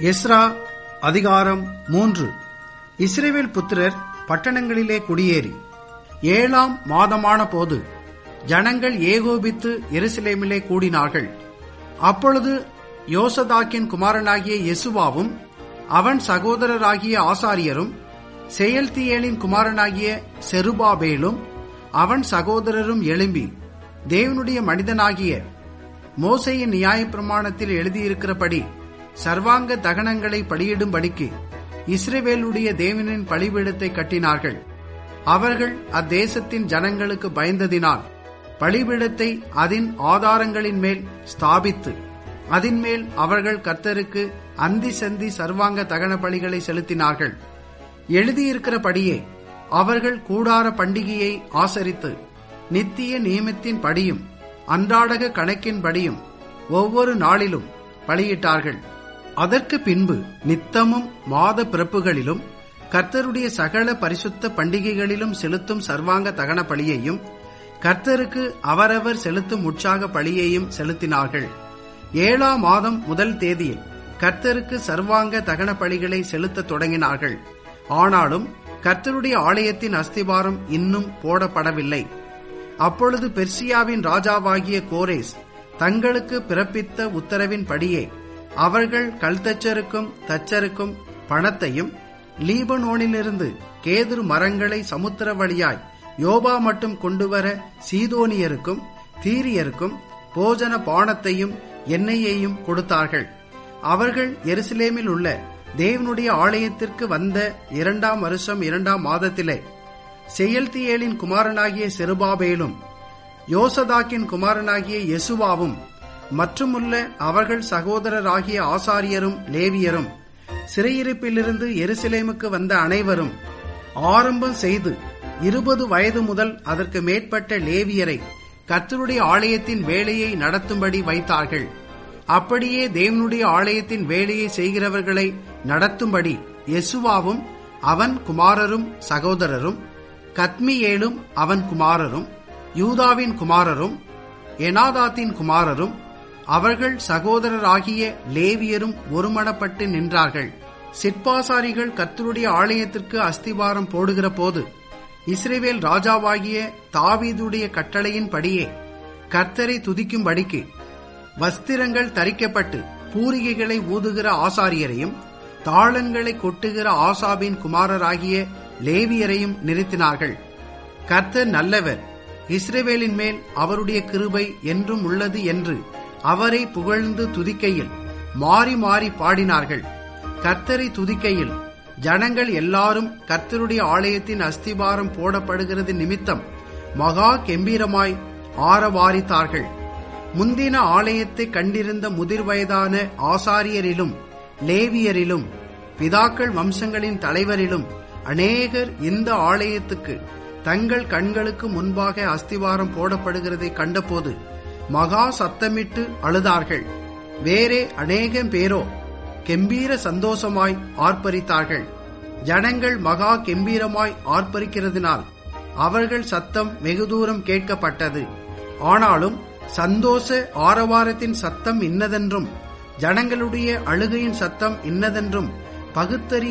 Ezra அதிகாரம் மூன்று இஸ்ரேவேல் புத்திரர் பட்டணங்களிலே குடியேறி ஏழாம் மாதமான போது ஜனங்கள் ஏகோபித்து எருசலேமிலே கூடினார்கள் அப்பொழுது யோசதாக்கின் குமாரனாகிய யெசுவாவும் அவன் சகோதரராகிய ஆசாரியரும் செயல்தியேலின் குமாரனாகிய செருபாபேலும் அவன் சகோதரரும் எழும்பி தேவனுடைய மனிதனாகிய மோசையின் நியாயப்பிரமாணத்தில் எழுதியிருக்கிறபடி சர்வாங்க தகனங்களை பலியிடும்படிக்கு இஸ்ரேவேலுடைய தேவனின் பலிபீடத்தை கட்டினார்கள் அவர்கள் அத்தேசத்தின் ஜனங்களுக்கு பயந்ததினால் பலிபீடத்தை அதன் ஆதாரங்களின் மேல் ஸ்தாபித்து அதன் மேல் அவர்கள் கர்த்தருக்கு அந்தி சந்தி சர்வாங்க தகன பலிகளை செலுத்தினார்கள் எழுதியிருக்கிறபடியே அவர்கள் கூடார பண்டிகையை ஆசரித்து நித்திய நியமத்தின் படியும் அன்றாடக கணக்கின் படியும் ஒவ்வொரு நாளிலும் பலியிட்டார்கள் அதற்கு பின்பு நித்தமும் மாத பிறப்புகளிலும் கர்த்தருடைய சகல பரிசுத்த பண்டிகைகளிலும் செலுத்தும் சர்வாங்க தகன பலியையும் கர்த்தருக்கு அவரவர் செலுத்தும் உற்சாக பலியையும் செலுத்தினார்கள் ஏழாம் மாதம் முதல் தேதியில் கர்த்தருக்கு சர்வாங்க தகன பலிகளை செலுத்த தொடங்கினார்கள் ஆனாலும் கர்த்தருடைய ஆலயத்தின் அஸ்திபாரம் இன்னும் போடப்படவில்லை அப்பொழுது பெர்சியாவின் ராஜாவாகிய கோரேஸ் தங்களுக்கு பிறப்பித்த உத்தரவின் படியே அவர்கள் கல்தச்சருக்கும் தச்சருக்கும் பணத்தையும் லீபனோனிலிருந்து கேதுரு மரங்களை சமுத்திர வழியாய் யோபா மட்டும் கொண்டுவர சீதோனியருக்கும் தீரியருக்கும் போஜன பானத்தையும் எண்ணெயையும் கொடுத்தார்கள் அவர்கள் எருசலேமில் உள்ள தேவனுடைய ஆலயத்திற்கு வந்த இரண்டாம் வருஷம் இரண்டாம் மாதத்திலே செயல்தியேலின் குமாரனாகிய செருபாபேலும் யோசதாக்கின் குமாரனாகிய யெசுவாவும் மற்றுமுள்ள அவர்கள் சகோதரராகிய ஆசாரியரும் லேவியரும் சிறையிருப்பிலிருந்து எருசலேமுக்கு வந்த அனைவரும் ஆரம்பம் செய்து இருபது வயது முதல் அதற்கு மேற்பட்ட லேவியரை கர்த்தருடைய ஆலயத்தின் வேலையை நடத்தும்படி வைத்தார்கள் அப்படியே தேவனுடைய ஆலயத்தின் வேலையை செய்கிறவர்களை நடத்தும்படி யெசுவாவும் அவன் குமாரரும் சகோதரரும் கத்மியேலும் அவன் குமாரரும் யூதாவின் குமாரரும் எனாதாத்தின் குமாரரும் அவர்கள் சகோதரராகிய லேவியரும் ஒருமனப்பட்டு நின்றார்கள் சிற்பாசாரிகள் கர்த்தருடைய ஆலயத்திற்கு அஸ்திவாரம் போடுகிற போது இஸ்ரேவேல் ராஜாவாகிய தாவீதுடைய கட்டளையின் படியே கர்த்தரை துதிக்கும்படிக்கு வஸ்திரங்கள் தரிக்கப்பட்டு பூரிகைகளை ஊதுகிற ஆசாரியரையும் தாளங்களை கொட்டுகிற ஆசாபின் குமாரராகிய லேவியரையும் நிறுத்தினார்கள் கர்த்தர் நல்லவர் இஸ்ரேவேலின் மேல் அவருடைய கிருபை என்றும் உள்ளது என்று அவரை புகழ்ந்து துதிக்கையில் மாறி மாறி பாடினார்கள் கர்த்தரை துதிக்கையில் ஜனங்கள் எல்லாரும் கர்த்தருடைய ஆலயத்தின் அஸ்திபாரம் போடப்படுகிறது நிமித்தம் மகா கெம்பீரமாய் ஆரவாரித்தார்கள் முந்தின ஆலயத்தை கண்டிருந்த முதிர் வயதான ஆசாரியரிலும் லேவியரிலும் பிதாக்கள் வம்சங்களின் தலைவரிலும் அநேகர் இந்த ஆலயத்துக்கு தங்கள் கண்களுக்கு முன்பாக அஸ்திவாரம் போடப்படுகிறதை கண்டபோது மகா சத்தமிட்டு அழுதார்கள் வேறே அநேகம் பேரோ கெம்பீர சந்தோஷமாய் ஆர்ப்பரித்தார்கள் ஜனங்கள் மகா கெம்பீரமாய் ஆர்ப்பரிக்கிறதுனால் அவர்கள் சத்தம் வெகு தூரம் கேட்கப்பட்டது ஆனாலும் சந்தோஷ ஆரவாரத்தின் சத்தம் இன்னதென்றும் ஜனங்களுடைய அழுகையின் சத்தம் இன்னதென்றும் பகுத்தறிய